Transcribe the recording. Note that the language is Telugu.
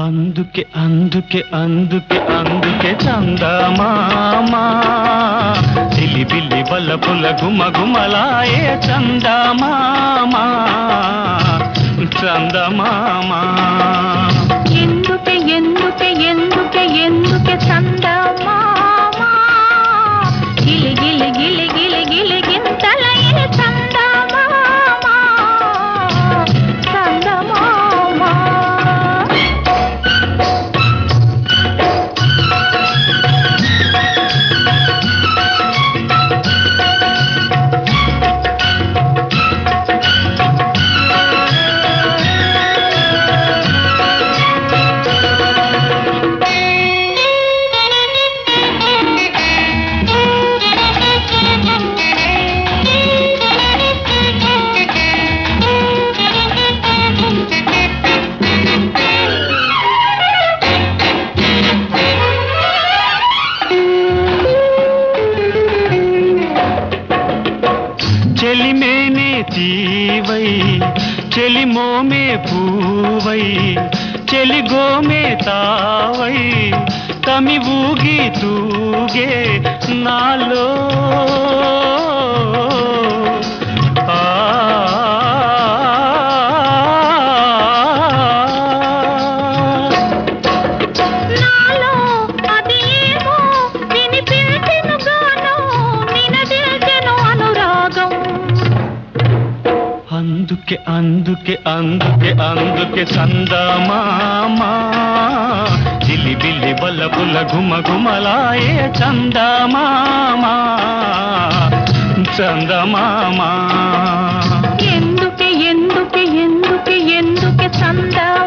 అందుకే అందుకే అందుకే అందుకే చందమామా చిలి బిల్లి బల్లపుల గుమ గుమలాయే చందమామా చందమామా ఎందుకే ఎందుకే ఎందుకే ఎందుకే చందమామా గిలి గిలి గిలి గిలి గిలి గింతలయే చందమామా చందమామా చెలిమేనే తీవై చెలిమోమే పూవై చెలిగోమే తావై తమి ఊగి తూగే నాలో ఆ నాలో అది ఏమో వినిపించెను గాను నినదిల్చెను అనురాగం అందుకే అందుకే అందుకే అందుకే చందమామా చిలి బిల్లి బల్లపుల గుమ గుమలాయే చందమామా చందమామా ఎందుకే ఎందుకే ఎందుకే ఎందుకే చందా